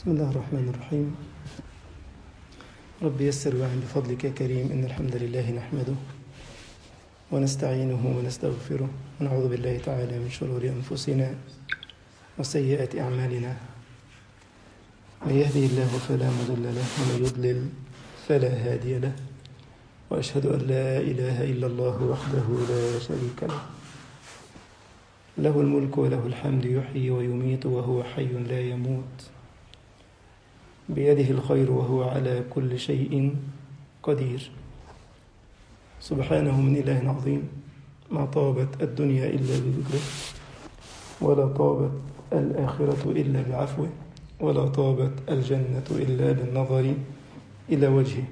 بسم الله الرحمن الرحيم رب يسر وعن بفضلك يا كريم إن الحمد لله نحمده ونستعينه ونستغفره ونعوذ بالله تعالى من شرور أنفسنا وسيئات أعمالنا من يهدي الله فلا مضل له ومن يضلل فلا هادي له وأشهد أن لا إله إلا الله وحده لا شريك له له الملك وله الحمد يحيي ويميت وهو حي لا يموت بيده الخير وهو على كل شيء قدير سبحانه من إله عظيم ما طابت الدنيا إلا بذكره ولا طابت الآخرة إلا بعفوه ولا طابت الجنة إلا بالنظر إلى وجهه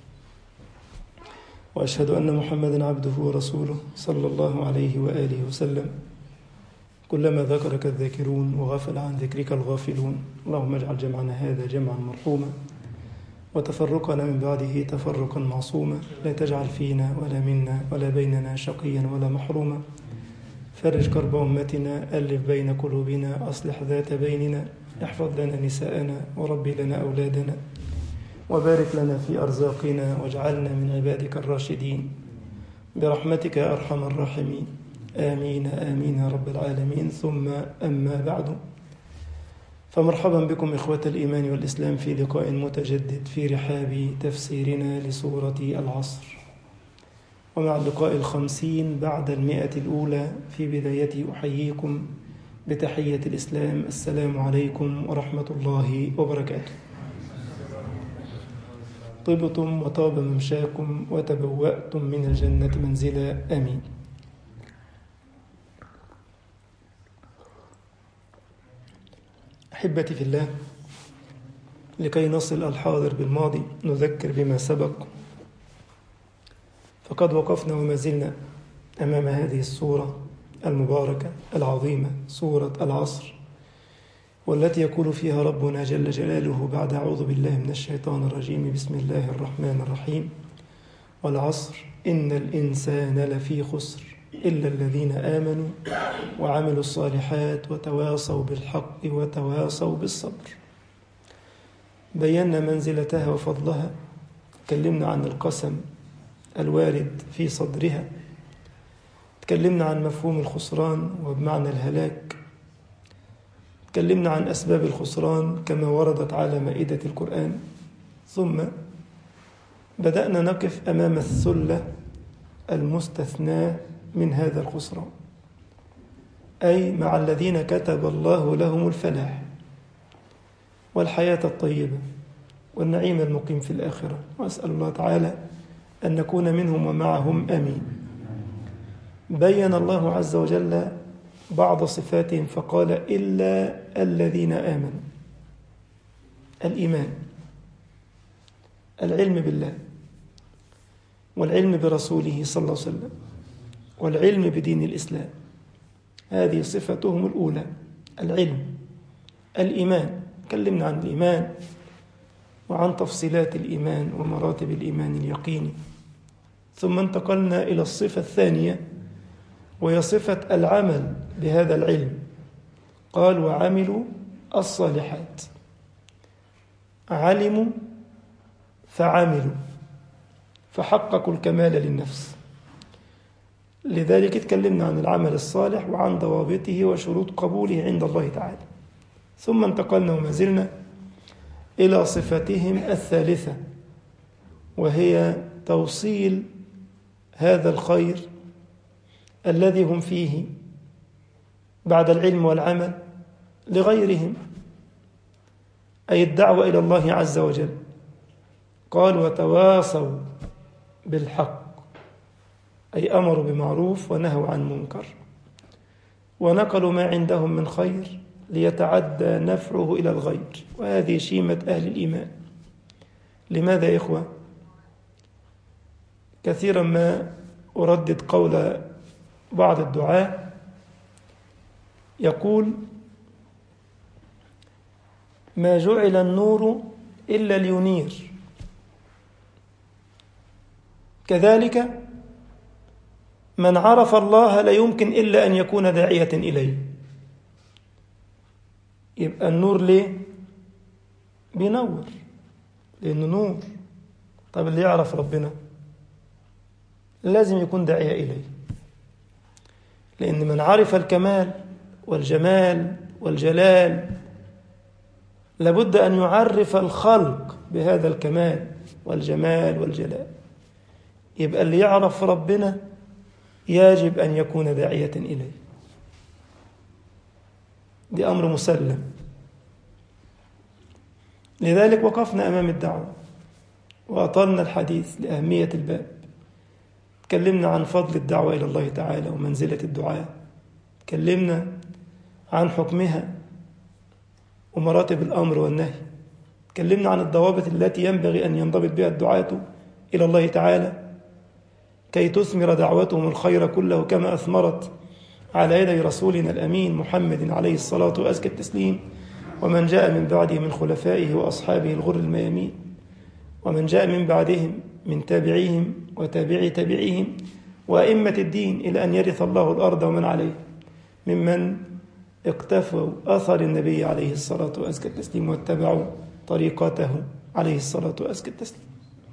وأشهد أن محمدا عبده ورسوله صلى الله عليه وآله وسلم كلما ذكرك الذاكرون وغفل عن ذكرك الغافلون اللهم اجعل جمعنا هذا جمعا مرحوما وتفرقنا من بعده تفرقا معصوما لا تجعل فينا ولا منا ولا بيننا شقيا ولا محروما فرج كرب أمتنا ألف بين قلوبنا أصلح ذات بيننا احفظ لنا نساءنا وربي لنا أولادنا وبارك لنا في أرزاقنا واجعلنا من عبادك الراشدين برحمتك يا أرحم الراحمين آمين آمين يا رب العالمين ثم أما بعد فمرحبا بكم إخوة الإيمان والإسلام في لقاء متجدد في رحاب تفسيرنا لسورة العصر ومع اللقاء الخمسين بعد المئة الأولى في بدايته أحييكم بتحية الإسلام السلام عليكم ورحمة الله وبركاته طبتم وطاب ممشاكم وتبوأتم من الجنة منزلا آمين أحبتي في الله لكي نصل الحاضر بالماضي نذكر بما سبق فقد وقفنا وما زلنا أمام هذه السورة المباركة العظيمة سورة العصر والتي يقول فيها ربنا جل جلاله بعد أعوذ بالله من الشيطان الرجيم بسم الله الرحمن الرحيم والعصر إن الإنسان لفي خسر إلا الذين آمنوا وعملوا الصالحات وتواصوا بالحق وتواصوا بالصبر بينا منزلتها وفضلها تكلمنا عن القسم الوارد في صدرها تكلمنا عن مفهوم الخسران وبمعنى الهلاك تكلمنا عن أسباب الخسران كما وردت على مائدة القرآن ثم بدأنا نقف أمام الثلة المستثناة من هذا الخسران أي مع الذين كتب الله لهم الفلاح والحياة الطيبة والنعيم المقيم في الآخرة وأسأل الله تعالى أن نكون منهم ومعهم آمين بين الله عز وجل بعض صفاتهم فقال إلا الذين آمنوا الإيمان العلم بالله والعلم برسوله صلى الله عليه وسلم والعلم بدين الإسلام هذه صفتهم الأولى العلم الإيمان تكلمنا عن الإيمان وعن تفصيلات الإيمان ومراتب الإيمان اليقيني ثم انتقلنا إلى الصفة الثانية وهي صفة العمل بهذا العلم قال وعملوا الصالحات علموا فعملوا فحققوا الكمال للنفس لذلك اتكلمنا عن العمل الصالح وعن ضوابطه وشروط قبوله عند الله تعالى ثم انتقلنا وما زلنا إلى صفتهم الثالثة وهي توصيل هذا الخير الذي هم فيه بعد العلم والعمل لغيرهم أي الدعوة إلى الله عز وجل قال وتواصوا بالحق أي أمروا بمعروف ونهوا عن منكر ونقلوا ما عندهم من خير ليتعدى نفعه إلى الغير وهذه شيمة أهل الإيمان لماذا يا إخوة؟ كثيرا ما أردد قول بعض الدعاة يقول ما جعل النور إلا لينير كذلك من عرف الله لا يمكن إلا أن يكون داعية إليه يبقى النور ليه بينور لأنه نور طب اللي يعرف ربنا لازم يكون داعية إليه لأن من عرف الكمال والجمال والجلال لابد أن يعرف الخلق بهذا الكمال والجمال والجلال يبقى اللي يعرف ربنا يجب أن يكون داعية إليه دي أمر مسلم لذلك وقفنا أمام الدعوة وأطلنا الحديث لأهمية الباب تكلمنا عن فضل الدعوة إلى الله تعالى ومنزلة الدعاء تكلمنا عن حكمها ومراتب الأمر والنهي تكلمنا عن الضوابط التي ينبغي أن ينضبط بها الدعاة إلى الله تعالى كي تثمر دعوتهم الخير كله كما أثمرت على يدي رسولنا الأمين محمد عليه الصلاة وأزكى التسليم ومن جاء من بعده من خلفائه وأصحابه الغر الميامين ومن جاء من بعدهم من تابعيهم وتابعي تابعيهم وأئمة الدين إلى أن يرث الله الأرض ومن عليه ممن اقتفوا أثر النبي عليه الصلاة وأزكى التسليم واتبعوا طريقته عليه الصلاة وأزكى التسليم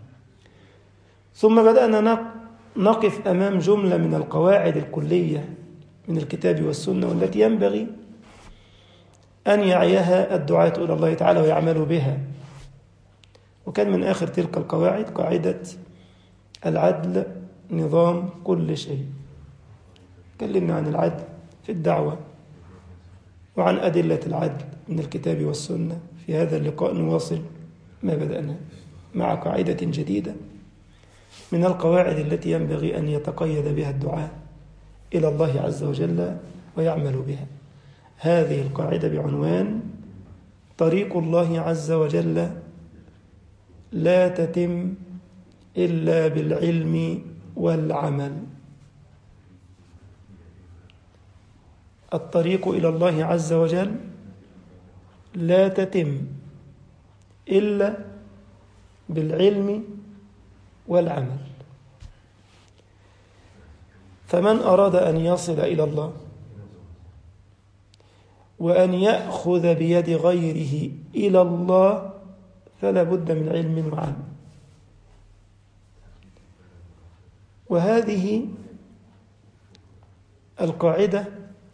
ثم بدأنا نقف أمام جملة من القواعد الكلية من الكتاب والسنة والتي ينبغي أن يعيها الدعاة إلى الله تعالى ويعملوا بها وكان من آخر تلك القواعد قاعدة العدل نظام كل شيء تكلمنا عن العدل في الدعوة وعن أدلة العدل من الكتاب والسنة في هذا اللقاء نواصل ما بدأنا مع قاعدة جديدة من القواعد التي ينبغي أن يتقيد بها الدعاء إلى الله عز وجل ويعمل بها هذه القاعدة بعنوان طريق الله عز وجل لا تتم إلا بالعلم والعمل الطريق إلى الله عز وجل لا تتم إلا بالعلم والعمل فمن أراد أن يصل إلى الله وأن يأخذ بيد غيره إلى الله فلا بد من علم وعمل وهذه القاعدة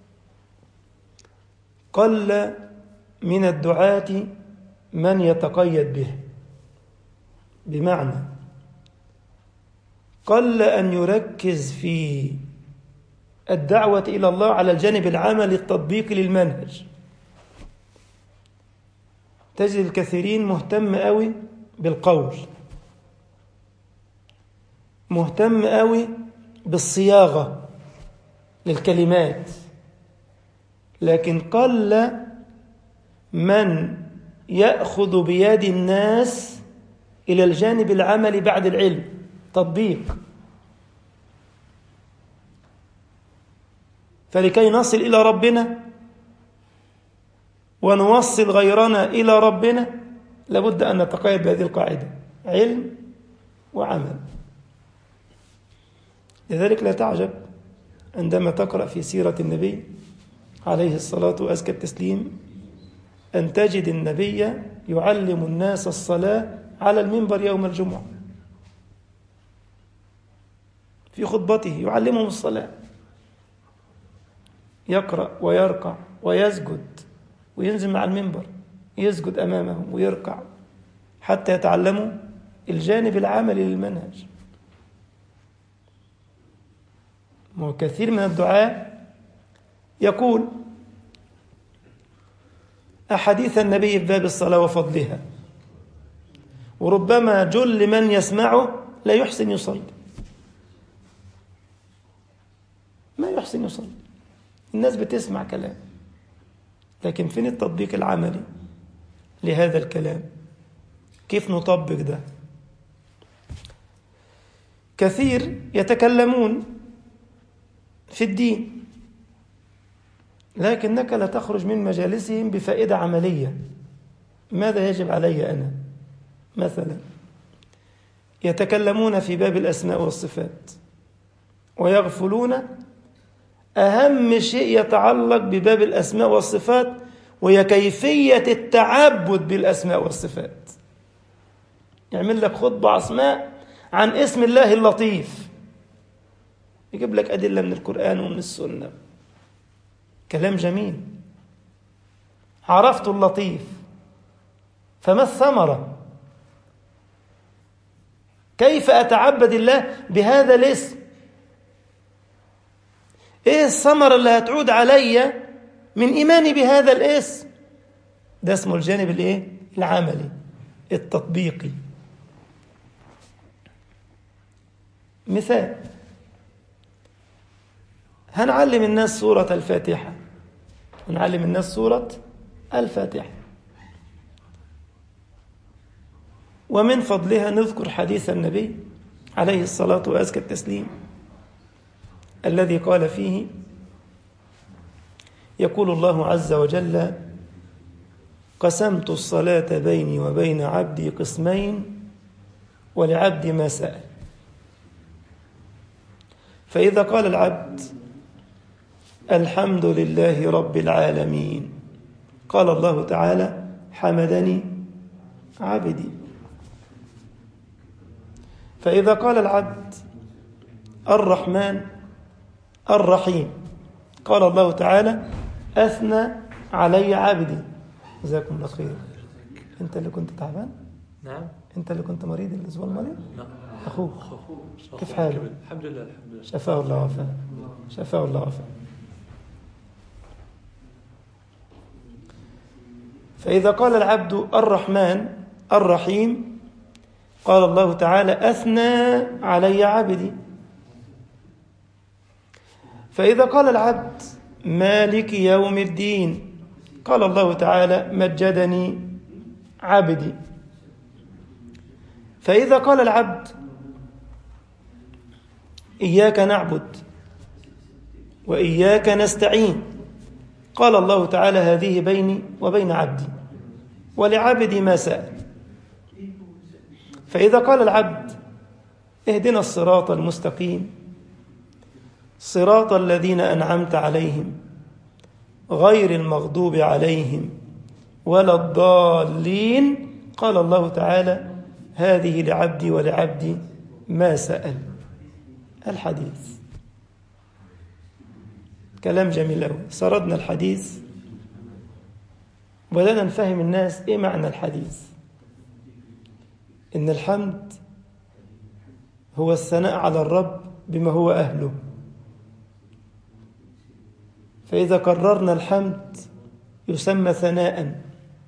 قل من الدعاة من يتقيد به بمعنى قل أن يركز في الدعوة إلى الله على الجانب العملي التطبيقي للمنهج تجد الكثيرين مهتم قوي بالقول مهتم قوي بالصياغة للكلمات لكن قل من يأخذ بيد الناس إلى الجانب العملي بعد العلم تطبيق فلكي نصل إلى ربنا ونوصل غيرنا إلى ربنا لابد أن نتقيد بهذه القاعدة علم وعمل لذلك لا تعجب عندما تقرأ في سيرة النبي عليه الصلاة وأزكى التسليم أن تجد النبي يعلم الناس الصلاة على المنبر يوم الجمعة في خطبته يعلمهم الصلاة يقرأ ويركع ويسجد وينزل مع المنبر يسجد أمامهم ويركع حتى يتعلموا الجانب العملي للمنهج وكثير من الدعاء يقول أحاديث النبي في باب الصلاة وفضلها وربما جل من يسمعه لا يحسن يصلي ما يحسن يصلي الناس بتسمع كلام لكن فين التطبيق العملي لهذا الكلام كيف نطبق ده كثير يتكلمون في الدين لكنك لا تخرج من مجالسهم بفائدة عملية ماذا يجب علي أنا مثلا يتكلمون في باب الأسماء والصفات ويغفلون أهم شيء يتعلق بباب الأسماء والصفات وهي كيفية التعبد بالأسماء والصفات يعمل لك خطبة أسماء عن اسم الله اللطيف يجيب لك أدلة من القرآن ومن السنة كلام جميل عرفت اللطيف فما الثمرة كيف أتعبد الله بهذا الاسم إيه الثمرة اللي هتعود علي من إيماني بهذا الاسم ده اسمه الجانب الإيه؟ العملي التطبيقي مثال هنعلم الناس سورة الفاتحة هنعلم الناس سورة الفاتحة ومن فضلها نذكر حديث النبي عليه الصلاة وأزكى التسليم الذي قال فيه يقول الله عز وجل قسمت الصلاة بيني وبين عبدي قسمين ولعبدي ما سأل فإذا قال العبد الحمد لله رب العالمين قال الله تعالى حمدني عبدي فإذا قال العبد الرحمن الرحيم قال الله تعالى أثنى علي عبدي جزاكم الله خير أنت اللي كنت تعبان؟ نعم أنت اللي كنت مريض الأسبوع الماضي؟ نعم أخوك أخوه كيف حالك؟ الحمد لله الحمد لله شفاه الله وعافاه شفاه الله وعافاه فإذا قال العبد الرحمن الرحيم قال الله تعالى أثنى علي عبدي فإذا قال العبد مالك يوم الدين قال الله تعالى مجدني عبدي فإذا قال العبد إياك نعبد وإياك نستعين قال الله تعالى هذه بيني وبين عبدي ولعبدي ما سأل فإذا قال العبد اهدنا الصراط المستقيم صراط الذين أنعمت عليهم غير المغضوب عليهم ولا الضالين قال الله تعالى هذه لعبدي ولعبدي ما سأل الحديث كلام جميل أوي سردنا الحديث وبدأنا نفهم الناس إيه معنى الحديث إن الحمد هو الثناء على الرب بما هو أهله فإذا كررنا الحمد يسمى ثناء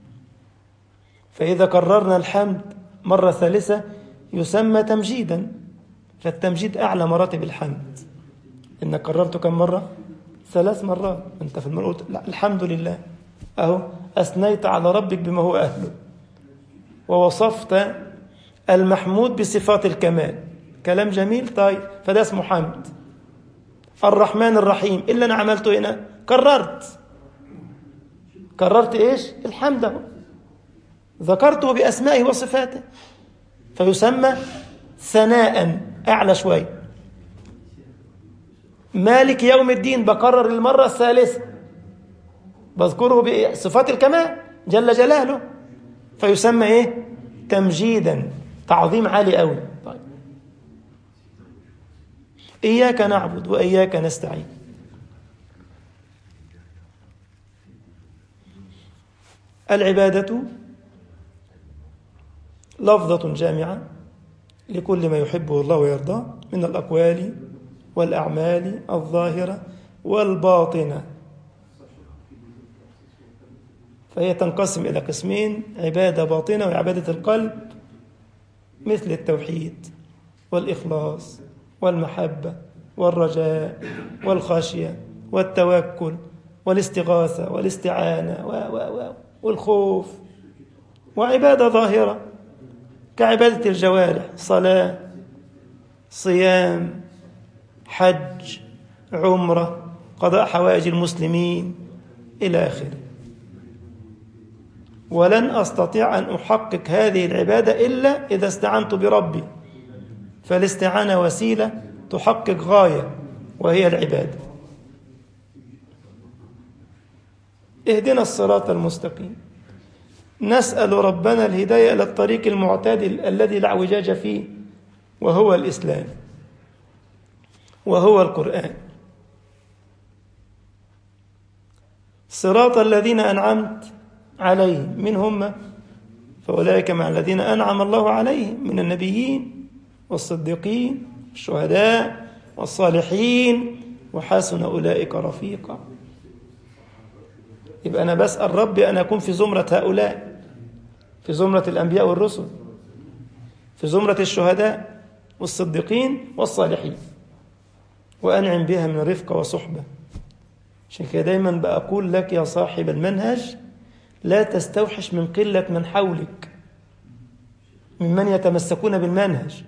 فإذا كررنا الحمد مرة ثالثة يسمى تمجيدا فالتمجيد أعلى مراتب الحمد إنك كررته كم مرة؟ ثلاث مرات أنت في المرة قلت لا الحمد لله أهو أثنيت على ربك بما هو أهله ووصفت المحمود بصفات الكمال كلام جميل طيب فده اسمه حمد الرحمن الرحيم إلا أنا عملته هنا كررت كررت إيش الحمد أهو ذكرته بأسمائه وصفاته فيسمى ثناء أعلى شوية مالك يوم الدين بكرر المرة الثالثة بذكره بصفات الكمال جل جلاله فيسمى ايه تمجيدا تعظيم عالي قوي طيب إياك نعبد وإياك نستعين العبادة لفظة جامعة لكل ما يحبه الله ويرضاه من الأقوال والأعمال الظاهرة والباطنة فهي تنقسم إلى قسمين عبادة باطنة وعبادة القلب مثل التوحيد والإخلاص والمحبة والرجاء والخشية والتوكل والاستغاثة والاستعانة و و و والخوف وعبادة ظاهرة كعبادة الجوارح صلاة صيام حج عمرة قضاء حوائج المسلمين إلى آخره ولن أستطيع أن أحقق هذه العبادة إلا إذا استعنت بربي فالاستعانة وسيلة تحقق غاية وهي العبادة اهدنا الصراط المستقيم نسأل ربنا الهداية إلى الطريق المعتدل الذي لا اعوجاج فيه وهو الإسلام وهو القرآن صراط الذين أنعمت عليهم من هم فأولئك مع الذين أنعم الله عليهم من النبيين والصديقين والشهداء والصالحين وحسن أولئك رفيقا يبقى أنا بسأل ربي أن أكون في زمرة هؤلاء في زمرة الأنبياء والرسل في زمرة الشهداء والصديقين والصالحين وأنعم بها من رفقة وصحبة عشان كده دايما بقول لك يا صاحب المنهج لا تستوحش من قلة من حولك ممن يتمسكون بالمنهج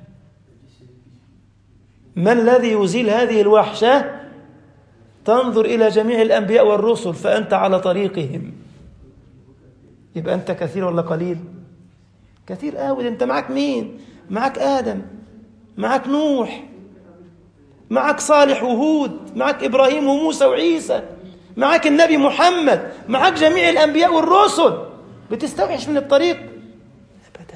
ما الذي يزيل هذه الوحشة تنظر إلى جميع الأنبياء والرسل فأنت على طريقهم يبقى أنت كثير ولا قليل كثير قوي أنت معك مين معك آدم معك نوح معك صالح وهود معك إبراهيم وموسى وعيسى معك النبي محمد معك جميع الأنبياء والرسل بتستوحش من الطريق أبدا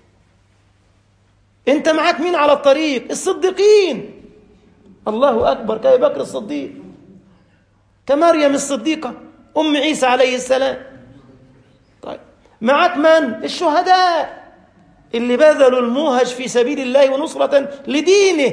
أنت معك مين على الطريق الصديقين الله أكبر كأبي بكر الصديق كمريم الصديقة أم عيسى عليه السلام طيب معك من الشهداء اللي بذلوا الموهج في سبيل الله ونصرة لدينه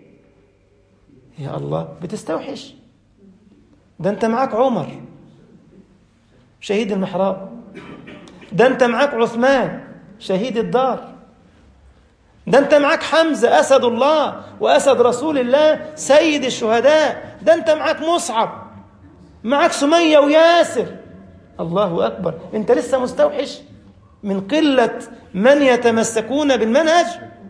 يا الله بتستوحش ده انت معاك عمر شهيد المحراب ده انت معاك عثمان شهيد الدار ده انت معاك حمزة أسد الله وأسد رسول الله سيد الشهداء ده انت معاك مصعب معاك سمية وياسر الله أكبر انت لسه مستوحش من قلة من يتمسكون بالمنهج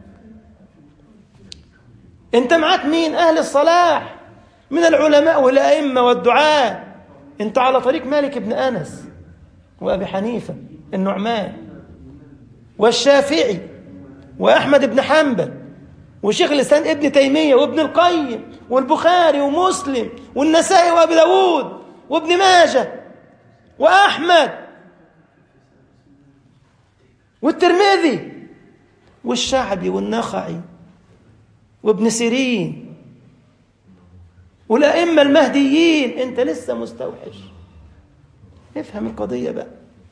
انت معاك مين أهل الصلاح من العلماء والأئمة والدعاة انت على طريق مالك بن أنس وأبي حنيفة النعمان والشافعي وأحمد بن حنبل وشيخ الإسلام ابن تيمية وابن القيم والبخاري ومسلم والنسائي وأبي داود وابن ماجه وأحمد والترمذي والشعبي والنخعي وابن سيرين والأئمة المهديين أنت لسه مستوحش افهم القضية بقى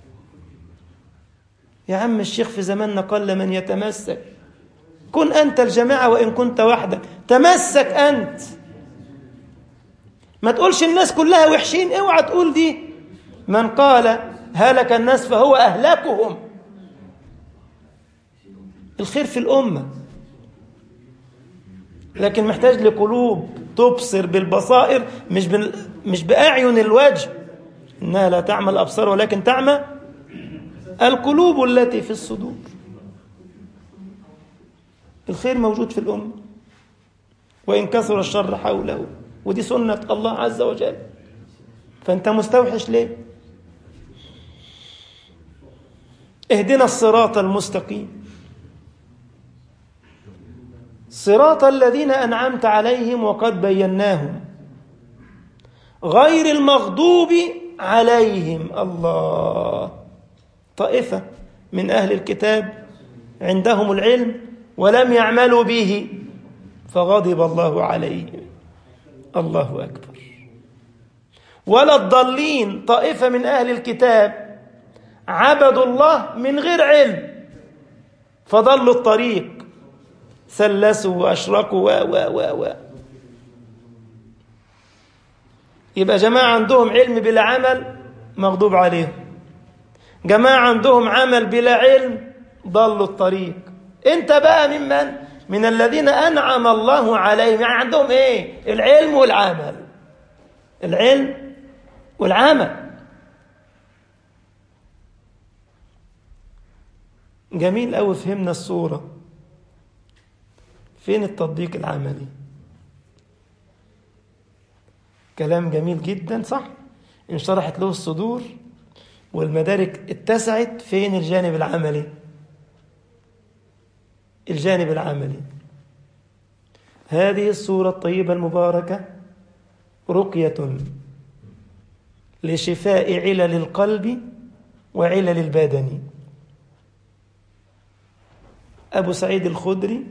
يا عم الشيخ في زماننا قل من يتمسك كن أنت الجماعة وإن كنت وحدك تمسك أنت ما تقولش الناس كلها وحشين اوعى تقول دي من قال هلك الناس فهو أهلكهم الخير في الأمة لكن محتاج لقلوب تبصر بالبصائر مش بال... مش بأعين الوجه إنها لا تعمى الأبصار ولكن تعمى القلوب التي في الصدور الخير موجود في الأمة وإن كثر الشر حوله ودي سنة الله عز وجل فأنت مستوحش ليه اهدنا الصراط المستقيم صراط الذين أنعمت عليهم وقد بيناهم غير المغضوب عليهم الله طائفة من أهل الكتاب عندهم العلم ولم يعملوا به فغضب الله عليهم الله أكبر ولا الضالين طائفة من أهل الكتاب عبدوا الله من غير علم فضلوا الطريق ثلثوا وأشركوا و و و و يبقى جماعة عندهم علم بلا عمل مغضوب عليهم جماعة عندهم عمل بلا علم ضلوا الطريق انت بقى ممن من الذين أنعم الله عليهم يعني عندهم ايه العلم والعمل العلم والعمل جميل أوي فهمنا الصورة فين التطبيق العملي كلام جميل جدا صح انشرحت له الصدور والمدارك اتسعت فين الجانب العملي الجانب العملي هذه الصورة الطيبة المباركة رقية لشفاء علل القلب وعلل البدن أبو سعيد الخدري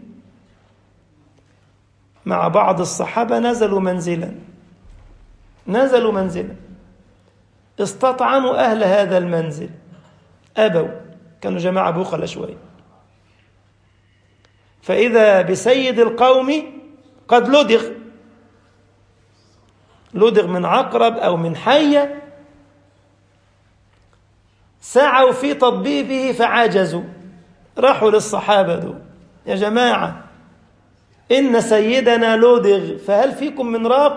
مع بعض الصحابة نزلوا منزلا نزلوا منزلا استطعموا أهل هذا المنزل أبوا كانوا جماعة بخل شوي فإذا بسيد القوم قد لدغ لدغ من عقرب أو من حية سعوا في تطبيبه فعجزوا راحوا للصحابة دول يا جماعة إن سيدنا لدغ فهل فيكم من راق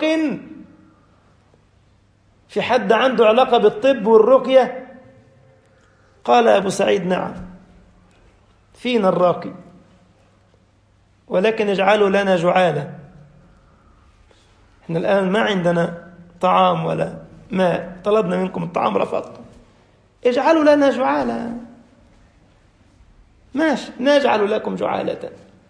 في حد عنده علاقة بالطب والرقية قال أبو سعيد نعم فينا الراقي ولكن اجعلوا لنا جعالة احنا الآن ما عندنا طعام ولا ماء طلبنا منكم الطعام رفضتم اجعلوا لنا جعالة ماشي نجعل لكم جعالة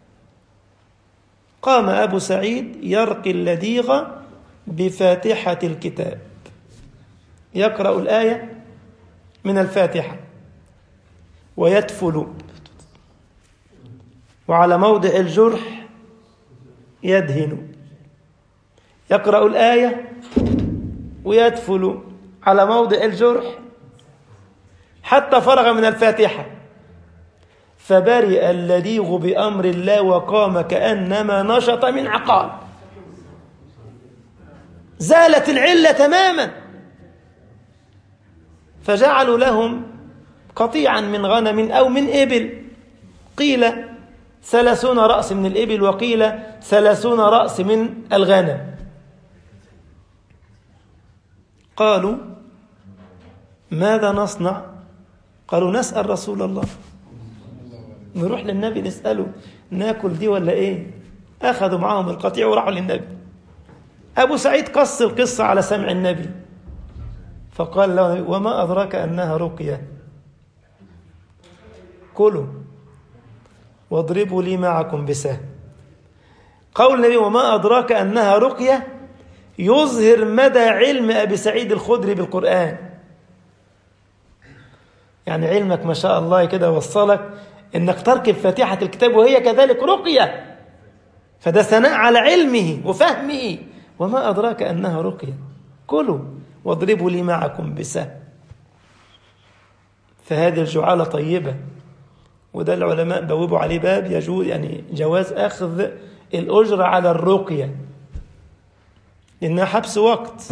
قام أبو سعيد يرقي اللديغ بفاتحة الكتاب يقرأ الآية من الفاتحة ويدفل وعلى موضع الجرح يدهن يقرأ الآية ويدفل على موضع الجرح حتى فرغ من الفاتحة فبرئ اللديغ بأمر الله وقام كأنما نشط من عقال زالت العلة تماما فجعلوا لهم قطيعا من غنم أو من إبل قيل ثلاثون رأس من الإبل وقيل ثلاثون رأس من الغنم قالوا ماذا نصنع قالوا نسأل رسول الله نروح للنبي نسأله ناكل دي ولا ايه أخذوا معاهم القطيع وراحوا للنبي أبو سعيد قص القصة على سمع النبي فقال له وما أدراك أنها رقية كلوا واضربوا لي معكم بسهم قول النبي وما أدراك أنها رقية يظهر مدى علم أبي سعيد الخدري بالقرآن يعني علمك ما شاء الله كده وصلك انك تركب فاتحة الكتاب وهي كذلك رقية فده ثناء على علمه وفهمه وما أدراك أنها رقية كلوا واضربوا لي معكم بسهم فهذه الجعالة طيبة وده العلماء بوبوا عليه باب يجوز يعني جواز أخذ الأجرة على الرقية لأنها حبس وقت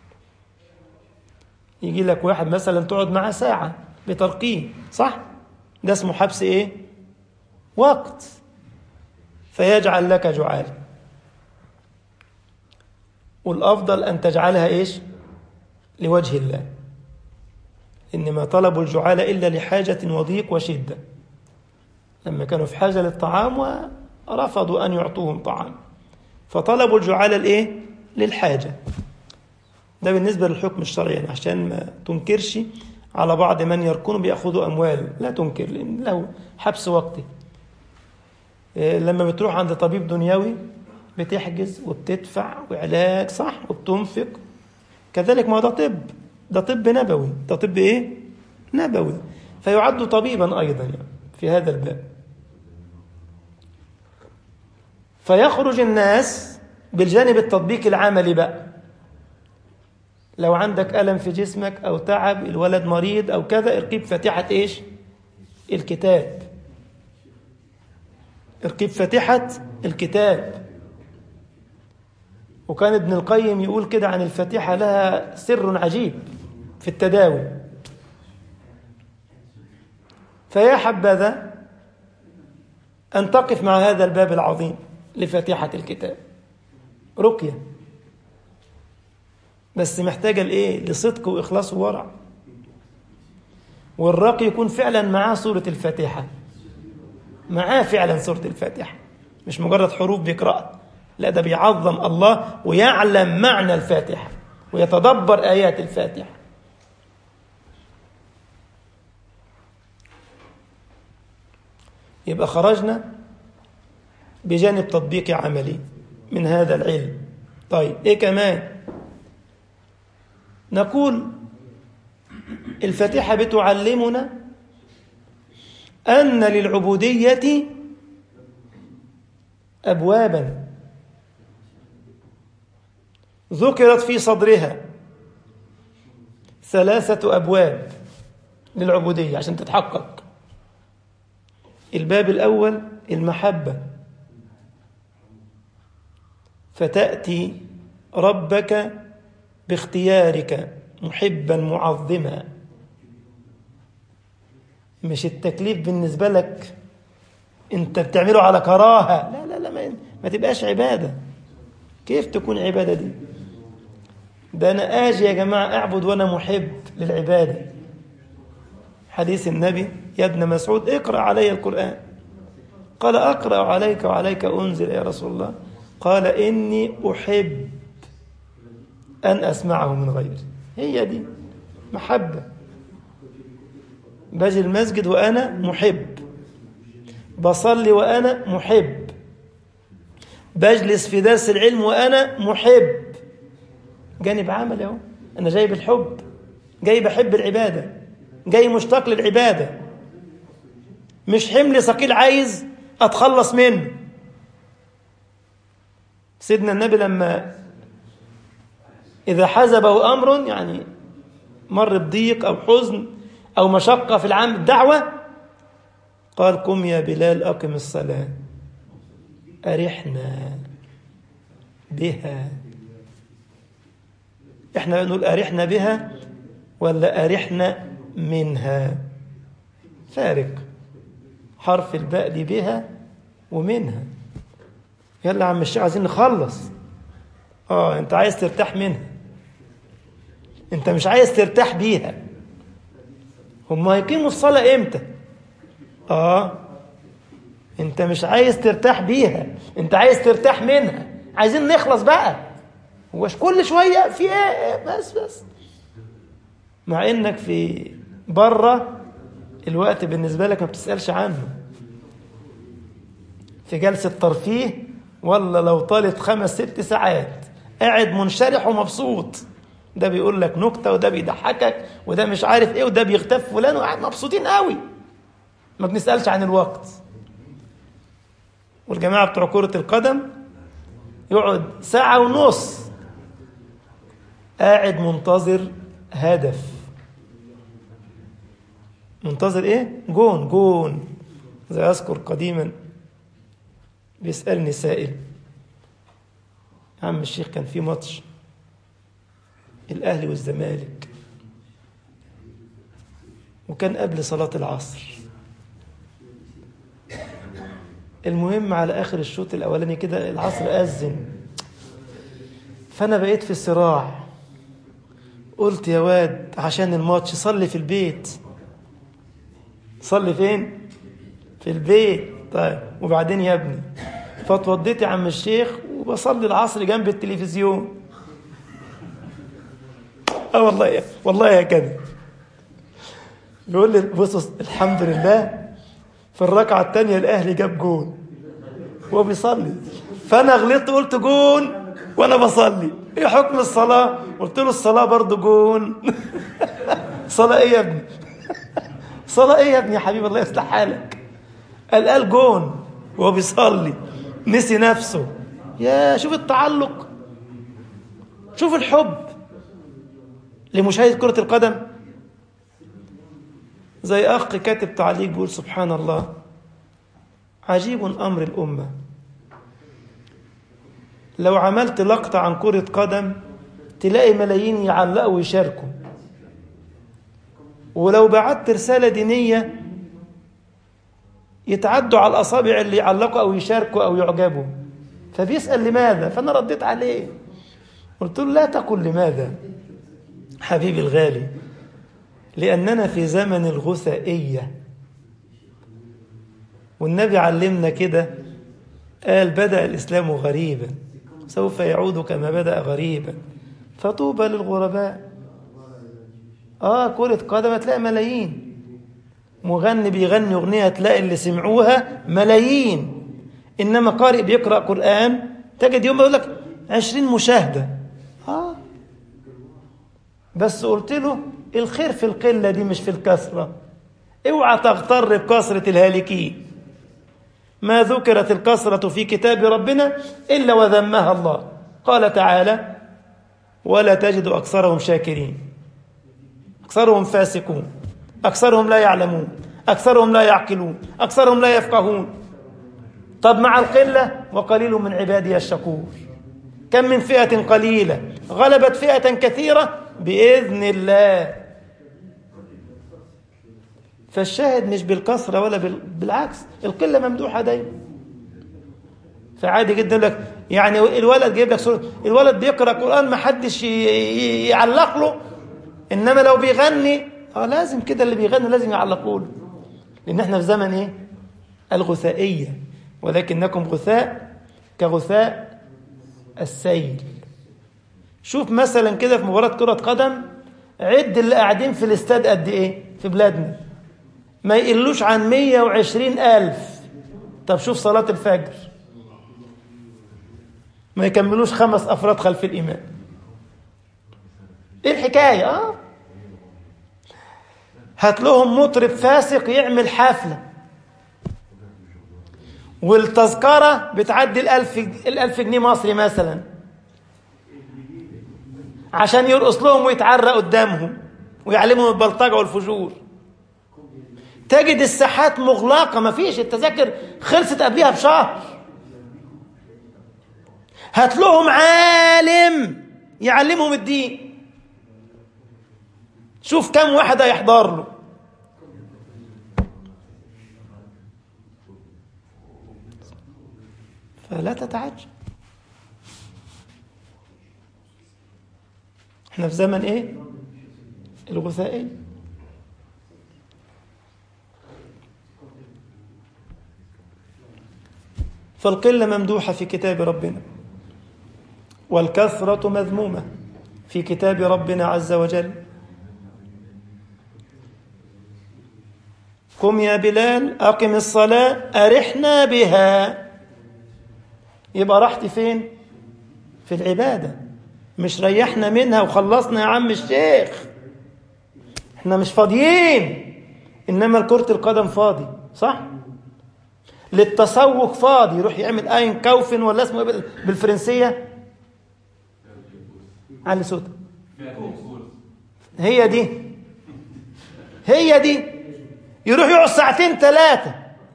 يجي لك واحد مثلا تقعد معاه ساعة بترقيه صح؟ ده اسمه حبس ايه وقت فيجعل لك جعال والافضل ان تجعلها ايش لوجه الله انما طلبوا الجعال الا لحاجه وضيق وشده لما كانوا في حاجه للطعام ورفضوا ان يعطوهم طعام فطلبوا الجعال الايه للحاجه ده بالنسبه للحكم الشرعي يعني عشان ما تنكرش على بعض من يركون بيأخذوا أموال لا تنكر لأن له حبس وقتي لما بتروح عند طبيب دنيوي بتحجز وبتدفع وعلاج صح وبتنفق كذلك ما ده طب ده طب نبوي ده طب ايه نبوي فيعد طبيبا أيضا يعني في هذا الباب فيخرج الناس بالجانب التطبيقي العملي بقى لو عندك ألم في جسمك أو تعب الولد مريض أو كذا ارقيب فاتحة إيش الكتاب ارقيب فاتحة الكتاب وكان ابن القيم يقول كده عن الفاتحة لها سر عجيب في التداوي فيا حبذا أن تقف مع هذا الباب العظيم لفاتحة الكتاب رقية بس محتاجة لإيه؟ لصدق وإخلاص وورع والراقي يكون فعلا معاه سورة الفاتحة معاه فعلا سورة الفاتحة مش مجرد حروف بيقرأها لا ده بيعظم الله ويعلم معنى الفاتحة ويتدبر آيات الفاتحة يبقى خرجنا بجانب تطبيقي عملي من هذا العلم طيب ايه كمان نقول الفاتحة بتعلمنا أن للعبودية أبوابا ذكرت في صدرها ثلاثة أبواب للعبودية عشان تتحقق الباب الأول المحبة فتأتي ربك باختيارك محبا معظما مش التكليف بالنسبة لك انت بتعمله على كراهة لا لا لا ما, ما تبقاش عبادة كيف تكون عبادة دي ده أنا آجي يا جماعة أعبد وأنا محب للعبادة حديث النبي يا ابن مسعود اقرأ علي القرآن قال أقرأ عليك وعليك أنزل يا رسول الله قال إني أحب أن أسمعه من غيري هي دي محبة باجي المسجد وأنا محب بصلي وأنا محب بجلس في درس العلم وأنا محب جانب عمل اهو أنا جاي بالحب جاي بحب العبادة جاي مشتاق للعبادة مش حمل ثقيل عايز أتخلص منه سيدنا النبي لما إذا حزبه أمر يعني مر بضيق أو حزن أو مشقة في العام الدعوة قال قم يا بلال أقم الصلاة أرحنا بها احنا نقول أرحنا بها ولا أرحنا منها فارق حرف الباء دي بها ومنها يلا يا عم الشيخ عايزين نخلص اه انت عايز ترتاح منها انت مش عايز ترتاح بيها هم هيقيموا الصلاة امتى اه انت مش عايز ترتاح بيها انت عايز ترتاح منها عايزين نخلص بقى هوش كل شوية في ايه بس بس مع انك في بره الوقت بالنسبة لك ما بتسألش عنه في جلسة ترفيه ولا لو طالت خمس ست ساعات قاعد منشرح ومبسوط ده بيقول لك نكتة وده بيضحكك وده مش عارف ايه وده بيغتاب فلان وقاعد مبسوطين قوي ما بنسألش عن الوقت والجماعة بتوع كرة القدم يقعد ساعة ونص قاعد منتظر هدف منتظر ايه جون جون زي اذكر قديما بيسألني سائل يا عم الشيخ كان في ماتش الأهلي والزمالك وكان قبل صلاة العصر المهم على آخر الشوط الأولاني كده العصر أذن فأنا بقيت في صراع قلت يا واد عشان الماتش صلي في البيت صلي فين؟ في البيت طيب وبعدين يا ابني فاتوضيت يا عم الشيخ وبصلي العصر جنب التلفزيون اه والله يا والله يا كده بيقول لي بص الحمد لله في الركعة الثانية الأهلي جاب جون وهو بيصلي فأنا غلطت قلت جون وأنا بصلي إيه حكم الصلاة؟ قلت له الصلاة برضه جون صلاة إيه يا ابني؟ صلاة إيه يا ابني يا حبيبي الله يصلح حالك قال قال جون وهو بيصلي نسي نفسه يا شوف التعلق شوف الحب لمشاهدة كرة القدم زي أخ كاتب تعليق بيقول سبحان الله عجيب أمر الأمة لو عملت لقطة عن كرة قدم تلاقي ملايين يعلقوا ويشاركوا ولو بعت رسالة دينية يتعدوا على الأصابع اللي يعلقوا أو يشاركوا أو يعجبوا فبيسأل لماذا فأنا رديت عليه قلت له لا تقل لماذا حبيبي الغالي لأننا في زمن الغثائية والنبي علمنا كده قال بدأ الإسلام غريبا سوف يعود كما بدأ غريبا فطوبى للغرباء آه كرة قدم تلاقي ملايين مغني بيغني أغنية تلاقي اللي سمعوها ملايين إنما قارئ بيقرأ قرآن تجد يوم يقول لك عشرين مشاهدة آه بس قلت له الخير في القلة دي مش في الكثرة اوعى تغتر بكثرة الهالكين ما ذكرت الكثرة في كتاب ربنا إلا وذمها الله قال تعالى ولا تجد أكثرهم شاكرين أكثرهم فاسقون أكثرهم لا يعلمون أكثرهم لا يعقلون أكثرهم لا يفقهون طب مع القلة وقليل من عبادي الشكور كم من فئة قليلة غلبت فئة كثيرة بإذن الله فالشاهد مش بالكثرة ولا بال... بالعكس القلة ممدوحة دايما فعادي جدا لك يعني الولد جايب لك سورة الولد بيقرأ قرآن ما حدش ي... يعلق له إنما لو بيغني اه لازم كده اللي بيغني لازم يعلقوا له لأن احنا في زمن ايه الغثائية ولكنكم غثاء كغثاء السيل شوف مثلا كده في مباراة كرة قدم عد اللي قاعدين في الاستاد قد ايه في بلادنا ما يقلوش عن 120 ألف طب شوف صلاة الفجر ما يكملوش خمس أفراد خلف الإمام إيه الحكاية آه هات لهم مطرب فاسق يعمل حفلة والتذكرة بتعدي الألف, الألف جنيه مصري مثلا عشان يرقص لهم ويتعرى قدامهم ويعلمهم البلطجة والفجور تجد الساحات مغلقة ما فيش التذاكر خلصت قبلها بشهر هات لهم عالم يعلمهم الدين شوف كم واحد هيحضر له فلا تتعجب احنا في زمن ايه الغثائي فالقلة ممدوحة في كتاب ربنا والكثرة مذمومة في كتاب ربنا عز وجل قم يا بلال أقم الصلاة أرحنا بها يبقى راحتي فين في العبادة مش ريحنا منها وخلصنا يا عم الشيخ احنا مش فاضيين انما كرة القدم فاضي صح للتسوق فاضي يروح يعمل اين كوفن ولا اسمه ايه بالفرنسية على صوت هي دي هي دي يروح يقعد ساعتين ثلاثة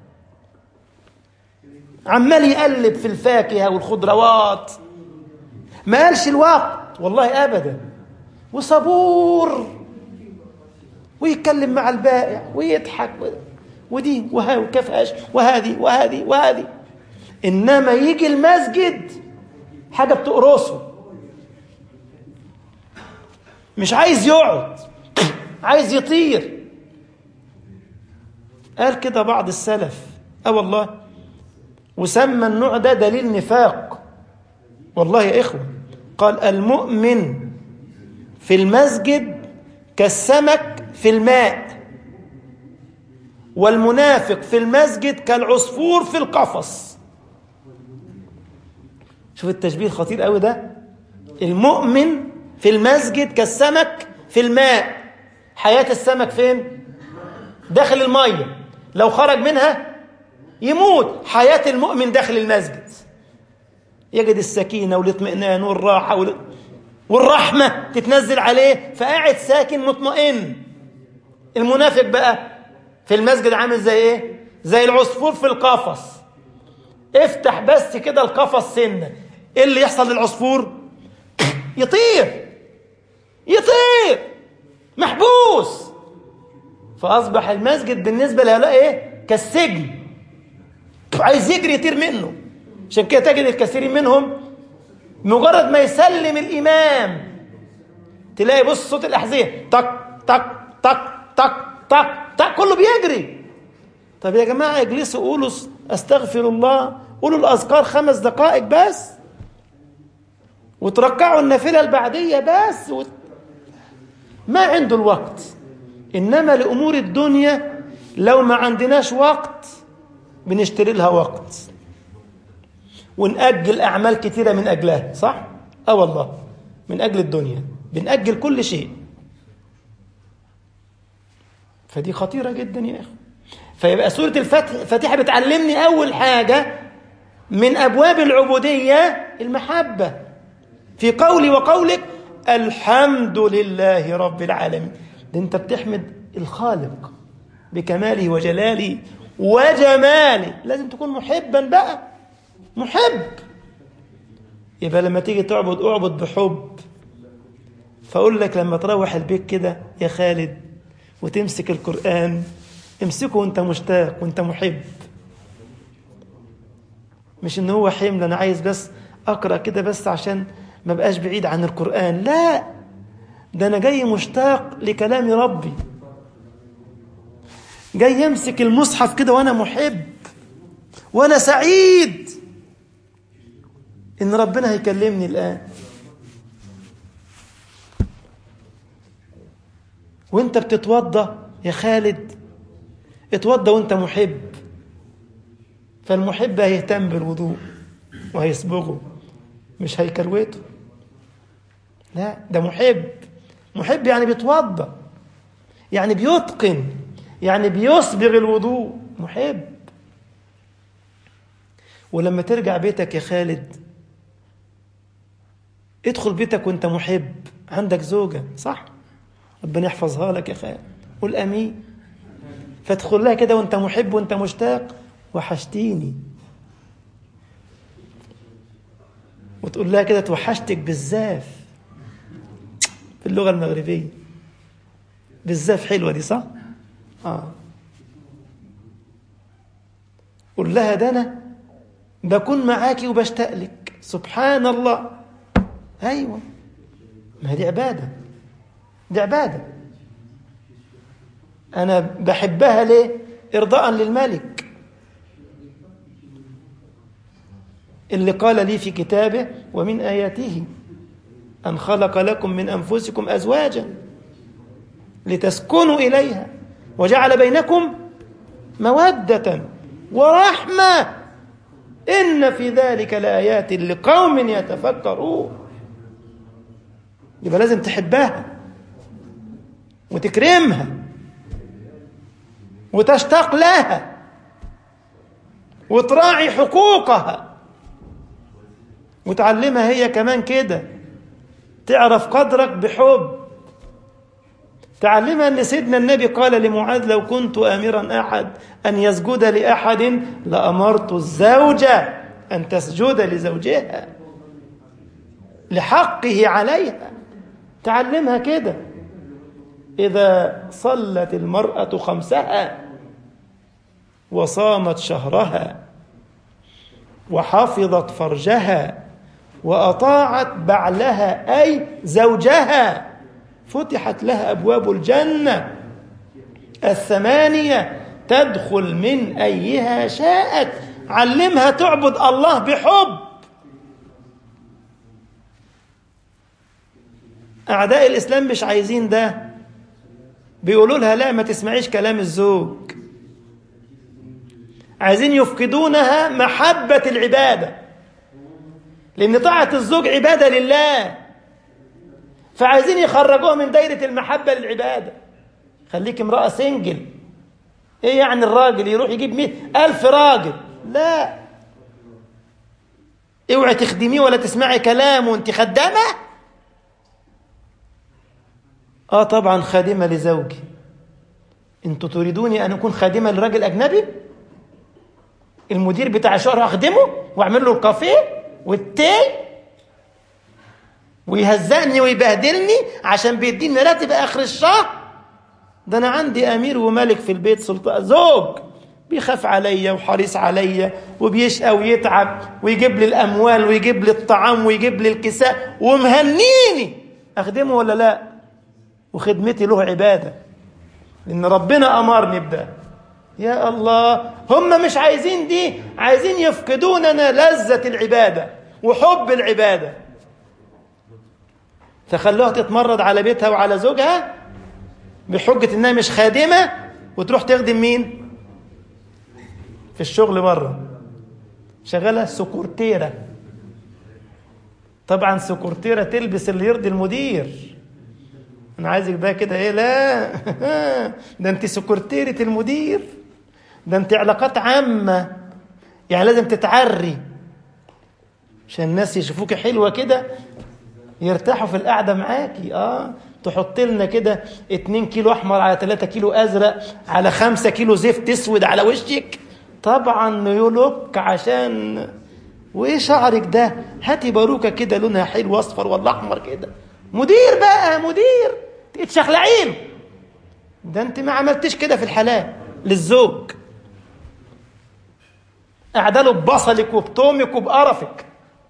عمال يقلب في الفاكهة والخضروات ما قالش الوقت والله أبدا وصبور ويتكلم مع البائع ويضحك ودي وكفاش وهذه وهذه وهذه إنما يجي المسجد حاجة بتقرصه مش عايز يقعد عايز يطير قال كده بعض السلف اه والله وسمى النوع ده دليل نفاق والله يا إخوة قال المؤمن في المسجد كالسمك في الماء والمنافق في المسجد كالعصفور في القفص شوف التشبيه الخطير قوي ده المؤمن في المسجد كالسمك في الماء حياة السمك فين داخل المية لو خرج منها يموت حياة المؤمن داخل المسجد يجد السكينة والاطمئنان والراحة وال... والرحمة تتنزل عليه فقاعد ساكن مطمئن المنافق بقى في المسجد عامل زي ايه زي العصفور في القفص افتح بس كده القفص سنة ايه اللي يحصل للعصفور يطير يطير محبوس فأصبح المسجد بالنسبة له ايه كالسجن عايز يجري يطير منه عشان كده تجد الكثيرين منهم مجرد ما يسلم الإمام تلاقي بص صوت الأحذية تك تك تك تك تك تك كله بيجري طب يا جماعة اجلسوا قولوا استغفر الله قولوا الأذكار خمس دقائق بس وتركعوا النافلة البعدية بس وت... ما عنده الوقت إنما لأمور الدنيا لو ما عندناش وقت بنشتري لها وقت ونأجل أعمال كثيرة من أجلها صح؟ آه والله من أجل الدنيا بنأجل كل شيء فدي خطيرة جدا يا أخي فيبقى سورة الفتح الفاتحة بتعلمني أول حاجة من أبواب العبودية المحبة في قولي وقولك الحمد لله رب العالمين ده أنت بتحمد الخالق بكماله وجلاله وجماله لازم تكون محبا بقى محب يبقى لما تيجي تعبد اعبد بحب فاقول لك لما تروح البيت كده يا خالد وتمسك القران امسكه وانت مشتاق وانت محب مش ان هو حمل انا عايز بس اقرا كده بس عشان ما بقاش بعيد عن القران لا ده انا جاي مشتاق لكلام ربي جاي يمسك المصحف كده وانا محب وانا سعيد ان ربنا هيكلمني الان وانت بتتوضى يا خالد اتوضى وانت محب فالمحب هيهتم بالوضوء وهيصبغه مش هيكروته لا ده محب محب يعني بيتوضى يعني بيتقن يعني بيصبغ الوضوء محب ولما ترجع بيتك يا خالد ادخل بيتك وانت محب عندك زوجة صح ربنا يحفظها لك يا خالد قول امين فادخل لها كده وانت محب وانت مشتاق وحشتيني وتقول لها كده توحشتك بالزاف في اللغة المغربية بالزاف حلوة دي صح؟ آه قول لها ده أنا بكون معاكي وبشتاق لك سبحان الله أيوة ما هي دي عبادة دي عبادة أنا بحبها ليه؟ إرضاء للملك اللي قال لي في كتابه ومن آياته أن خلق لكم من أنفسكم أزواجا لتسكنوا إليها وجعل بينكم مودة ورحمة إن في ذلك لآيات لقوم يتفكرون يبقى لازم تحبها وتكرمها وتشتاق لها وتراعي حقوقها وتعلمها هي كمان كده تعرف قدرك بحب تعلمها ان سيدنا النبي قال لمعاذ لو كنت امرا احد ان يسجد لاحد لامرت الزوجه ان تسجد لزوجها لحقه عليها تعلمها كده اذا صلت المراه خمسها وصامت شهرها وحفظت فرجها واطاعت بعلها اي زوجها فتحت لها ابواب الجنه الثمانيه تدخل من ايها شاءت علمها تعبد الله بحب اعداء الاسلام مش عايزين ده بيقولوا لها لا ما تسمعيش كلام الزوج عايزين يفقدونها محبه العباده لان طاعه الزوج عباده لله فعايزين يخرجوها من دايرة المحبة للعبادة خليك امرأة سنجل ايه يعني الراجل يروح يجيب مئة ألف راجل لا اوعي تخدميه ولا تسمعي كلامه وانت خدامة اه طبعا خادمة لزوجي انتوا تريدوني ان اكون خادمة لراجل اجنبي المدير بتاع الشهر اخدمه واعمل له الكافيه والتي ويهزقني ويبهدلني عشان بيديني راتب اخر الشهر ده انا عندي امير وملك في البيت سلطان زوج بيخاف عليا وحريص عليا وبيشقى ويتعب ويجيب لي الاموال ويجيب لي الطعام ويجيب لي الكساء ومهنيني اخدمه ولا لا وخدمتي له عباده لان ربنا امرني بده يا الله هم مش عايزين دي عايزين يفقدوننا لذة العبادة وحب العبادة فخلوها تتمرد على بيتها وعلى زوجها بحجة انها مش خادمة وتروح تخدم مين في الشغل بره شغالة سكرتيرة طبعا سكرتيرة تلبس اللي يرضي المدير انا عايزك بقى كده ايه لا ده انت سكرتيرة المدير ده انت علاقات عامة يعني لازم تتعري عشان الناس يشوفوك حلوة كده يرتاحوا في القعدة معاكي اه تحط لنا كده 2 كيلو احمر على 3 كيلو ازرق على 5 كيلو زفت اسود على وشك طبعا نيولوك عشان وايه شعرك ده هاتي باروكه كده لونها حلو اصفر ولا احمر كده مدير بقى مدير تشخلعين ده انت ما عملتش كده في الحلال للزوج قاعده له ببصلك وبتومك وبقرفك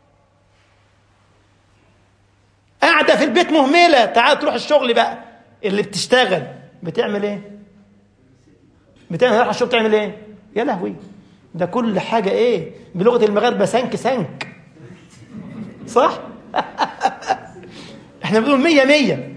قاعده في البيت مهمله تعال تروح الشغل بقى اللي بتشتغل بتعمل ايه بتعمل رايح الشغل تعمل ايه يا لهوي ده كل حاجه ايه بلغه المغاربه سنك سنك صح احنا بنقول مية مية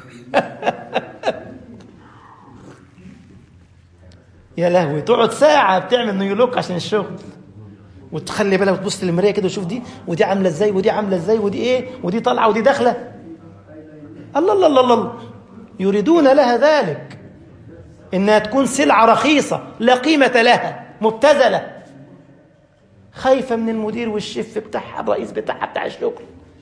يا لهوي تقعد ساعة بتعمل نيولوك عشان الشغل وتخلي بالك وتبص للمرايه كده وشوف دي ودي عامله ازاي ودي عامله ازاي ودي ايه ودي طالعه ودي داخله الله الله الله الله يريدون لها ذلك انها تكون سلعه رخيصه لا قيمه لها مبتذله خايفه من المدير والشيف بتاعها الرئيس بتاعها بتاع الشغل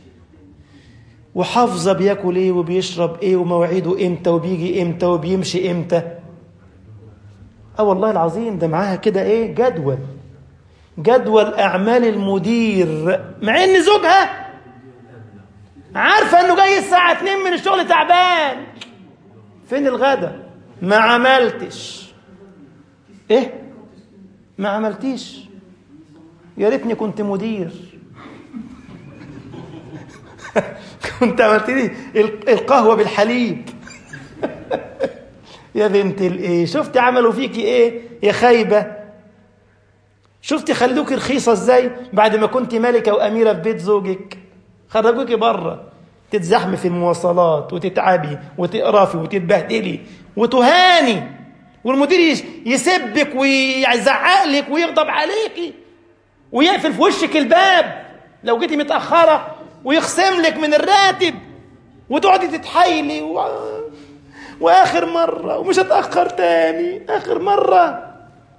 وحافظه بياكل ايه وبيشرب ايه ومواعيده امتى وبيجي امتى وبيمشي امتى اه والله العظيم ده معاها كده ايه جدول جدول اعمال المدير مع ان زوجها عارفه انه جاي الساعه 2 من الشغل تعبان فين الغدا ما عملتش ايه ما عملتيش يا ريتني كنت مدير كنت عملت لي القهوه بالحليب يا بنت الايه شفت عملوا فيكي ايه يا خايبه شفتي خلوكي رخيصة ازاي بعد ما كنت ملكة وأميرة في بيت زوجك خرجوكي بره تتزحمي في المواصلات وتتعبي وتقرفي وتتبهدلي وتهاني والمدير يسبك ويزعق لك ويغضب عليكي ويقفل في وشك الباب لو جيتي متأخرة ويخصم لك من الراتب وتقعدي تتحايلي و... واخر مرة ومش هتأخر تاني اخر مرة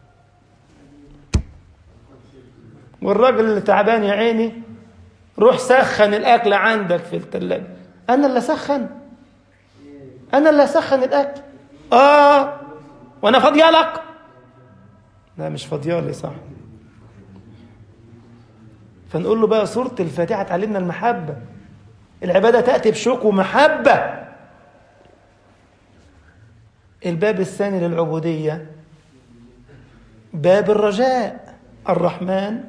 والراجل اللي تعبان يا عيني روح سخن الاكل عندك في الثلاجه انا اللي اسخن انا اللي اسخن الاكل اه وانا فاضيه لك لا مش فاضيه لي صح فنقول له بقى سوره الفاتحه تعلمنا المحبه العباده تاتي بشوق ومحبه الباب الثاني للعبوديه باب الرجاء الرحمن